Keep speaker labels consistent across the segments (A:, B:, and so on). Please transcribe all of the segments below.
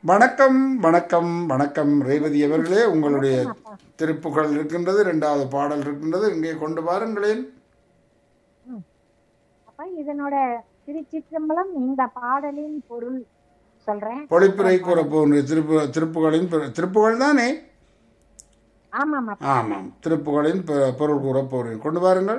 A: வணக்கம் வணக்கம் வணக்கம் ரேவதி அவர்களே உங்களுடைய திருப்புகள் இருக்கின்றது இரண்டாவது பாடல் இருக்கின்றது இங்கே கொண்டு வாருங்களேன்
B: அப்ப இதனோட திருச்சிற்றம்பலம் இந்த பாடலின் பொருள் சொல்றேன்
A: பொழிப்புரை கூற போகின்ற திருப்பு திருப்புகளின் பெரு- திருப்புகள் தானே
B: ஆமாம் அப்பா.
A: ஆமாம் திருப்புகளின் பெ- பொருள் கூற போகிறேன் கொண்டு வாருங்கள்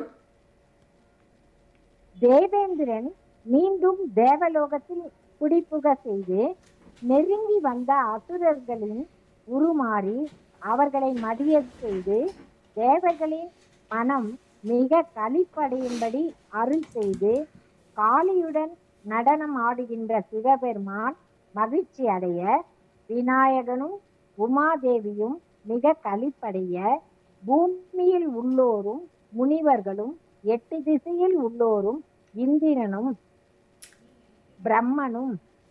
B: தேவேந்திரன் மீண்டும் தேவலோகத்தில் குடிபுக செய்து நெருங்கி வந்த அசுரர்களின் உருமாறி அவர்களை மடியச் செய்து தேவர்களின் மனம் மிக களிப்படையும்படி அருள் செய்து காளியுடன் நடனம் ஆடுகின்ற சிவபெருமான் மகிழ்ச்சி அடைய விநாயகனும் உமாதேவியும் மிக களிப்படைய பூமியில் உள்ளோரும் முனிவர்களும் எட்டு திசையில் உள்ளோரும் இந்திரனும் பிரம்மனும்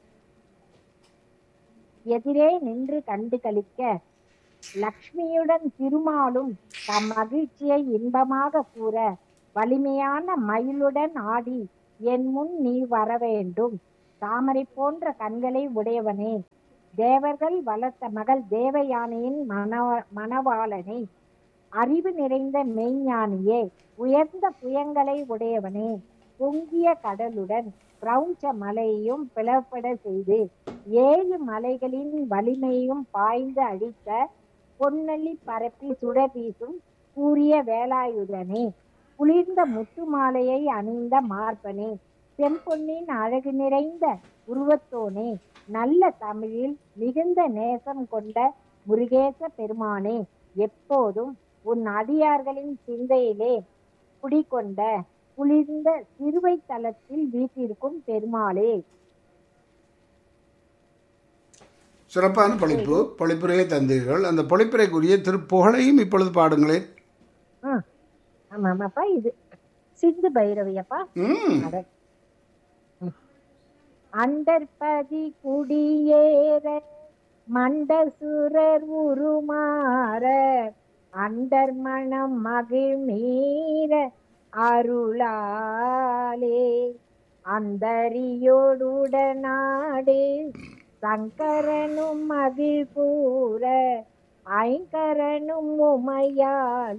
B: எதிரே நின்று கண்டு களிக்க லக்ஷ்மியுடன் திருமாலும் தம் மகிழ்ச்சியை இன்பமாக கூற வலிமையான மயிலுடன் ஆடி என் முன் நீ வர வேண்டும் தாமரை போன்ற கண்களை உடையவனே தேவர்கள் வளர்த்த மகள் தேவயானையின் மணவ மணவாளனே அறிவு நிறைந்த மெய்ஞானியே உயர்ந்த புயங்களை உடையவனே பொங்கிய கடலுடன் பிரௌஞ்ச மலையையும் பிளப்பட செய்து ஏழு மலைகளின் வலிமையும் பாய்ந்து அழித்த பொன்னள்ளி பரப்பி சுடர் வீசும் கூறிய வேலாயுதனே குளிர்ந்த முத்து மாலையை அணிந்த மார்பனே செம்பொன்னின் அழகு நிறைந்த உருவத்தோனே நல்ல தமிழில் மிகுந்த நேசம் கொண்ட முருகேச பெருமானே எப்போதும் உன் அடியார்களின் சிந்தையிலே குடிகொண்ட குளிர்ந்த சிறுவை தலத்தில் வீட்டிற்கும் பெருமாளே
A: சிறப்பான பொழிப்பு பொழிப்புரையை தந்தீர்கள் அந்த பொழிப்புரைக்குரிய திருப்புகழையும் இப்பொழுது பாடுங்களேன்
B: ம் ஆமாமாப்பா இது சிந்து பைரவியப்பா
A: ம்
B: அட. ம். அண்டற்பதி குடியேற மண்டசுரர் உருமாற அண்டர் மணம் மகிழ் மீற அருளாலே அந்தரியோடுடனாடு சங்கரனும் மகிழ் கூற ஐங்கரனும் உமையால்